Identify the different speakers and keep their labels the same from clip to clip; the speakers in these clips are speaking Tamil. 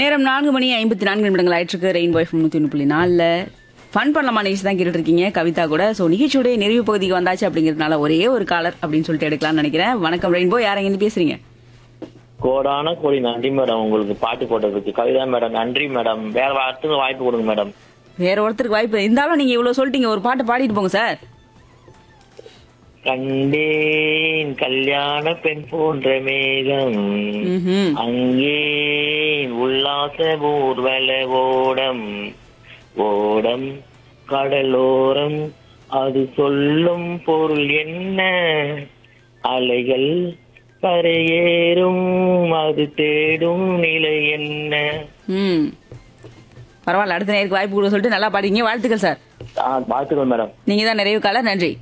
Speaker 1: நேரம் நான்கு மணி ஐம்பத்தி நான்கு நிமிடங்கள் ஆயிட்டிருக்கு ரெயின் பாய் நூற்றி ஒன்று புள்ளி நாலில் ஃபன் பண்ணலாமா நிகழ்ச்சி தான் கேட்டுட்டு இருக்கீங்க கவிதா கூட ஸோ நிகழ்ச்சியுடைய நிறைவு பகுதிக்கு வந்தாச்சு அப்படிங்கிறதுனால ஒரே ஒரு காலர் அப்படின்னு சொல்லிட்டு எடுக்கலாம்னு நினைக்கிறேன் வணக்கம் ரெயின்போ யார் எங்கேருந்து பேசுறீங்க
Speaker 2: கோடான கோடி நன்றி மேடம் உங்களுக்கு பாட்டு போட்டதுக்கு கவிதா மேடம் நன்றி மேடம் வேற வாரத்துக்கு வாய்ப்பு கொடுங்க மேடம்
Speaker 1: வேற ஒருத்தருக்கு வாய்ப்பு இருந்தாலும் நீங்க இவ்வளவு சொல்லிட்டீங்க ஒரு பாட்டு பாடிட்டு போங்க சார்
Speaker 2: கண்டேன் கல்யாண பெண் போன்ற மேகம்
Speaker 1: ம்ஹும்.
Speaker 2: அங்கே உல்லாச ஊர்வல ஓடம் ஓடம் கடலோரம் அது சொல்லும் பொருள் என்ன அலைகள் கரையேறும் அது தேடும் நிலை என்ன
Speaker 1: ம் பரவாயில்ல அடுத்த நேருக்கு வாய்ப்பு கொடுக்க சொல்லிட்டு நல்லா பாடிங்க வாழ்த்துக்கள் சார்
Speaker 2: ஆ, வாழ்த்துக்கள் மேடம்
Speaker 1: நீங்க தான் நிறைவு கால நன்றி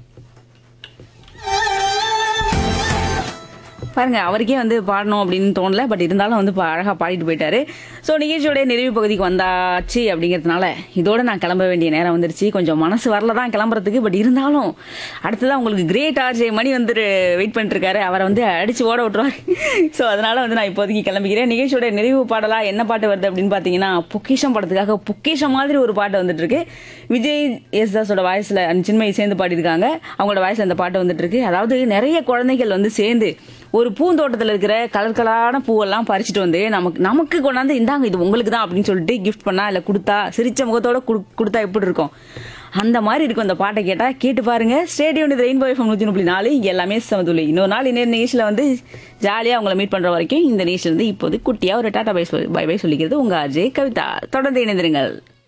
Speaker 1: பாருங்க அவருக்கே வந்து பாடணும் அப்படின்னு தோணல பட் இருந்தாலும் வந்து பா- அழகா பாடிட்டு போயிட்டாரு ஸோ நிகழ்ச்சியோட நிறைவு பகுதிக்கு வந்தாச்சு அப்படிங்கிறதுனால இதோட நான் கிளம்ப வேண்டிய நேரம் வந்துருச்சு கொஞ்சம் மனசு வரல தான் கிளம்புறதுக்கு பட் இருந்தாலும் அடுத்ததான் உங்களுக்கு கிரேட் ஆர்ஜே மணி வந்து வெயிட் பண்ணிட்டு இருக்காரு அவரை வந்து அடிச்சு ஓட விட்டுருவாரு ஸோ அதனால வந்து நான் இப்போதைக்கு கிளம்பிக்கிறேன் நிகழ்ச்சியோட நிறைவு பாடலா என்ன பாட்டு வருது அப்படின்னு பார்த்தீங்கன்னா பொக்கிஷம் படத்துக்காக பொக்கிஷம் மாதிரி ஒரு பாட்டு வந்துட்டு இருக்கு விஜய் யேசுதாஸோட வாய்ஸ்ல சின்மயி சேர்ந்து பாடியிருக்காங்க அவங்களோட வாய்ஸ்ல அந்த பாட்டு வந்துட்டு இருக்கு அதாவது நிறைய குழந்தைகள் வந்து சேர்ந்து ஒரு பூந்தோட்டத்தில் இருக்கிற கலர் கலரான பூவெல்லாம் பறிச்சுட்டு வந்து நமக்கு நமக்கு கொண்டாந்து இந்தாங்க இது உங்களுக்கு தான் அப்படின்னு சொல்லிட்டு கிஃப்ட் பண்ணா இல்லை கொடுத்தா சிரிச்ச முகத்தோட குடு- கொடுத்தா எப்படி இருக்கும் அந்த மாதிரி இருக்கும் அந்த பாட்டை கேட்டா கேட்டு பாருங்க ஸ்டேடியம் இது ரெயின்போ எஃப்எம் நூற்றி முப்பத்தி நாலு இங்க எல்லாமே சமதுள்ளி இன்னொரு நாள் இன்னொரு நிகழ்ச்சியில் வந்து ஜாலியாக உங்களை மீட் பண்ற வரைக்கும் இந்த நிகழ்ச்சியில் வந்து இப்போது குட்டியா ஒரு டாட்டா பை பை பை சொல்லிக்கிறது உங்க அஜய் கவிதா தொடர்ந்து இணைந்திருங்கள்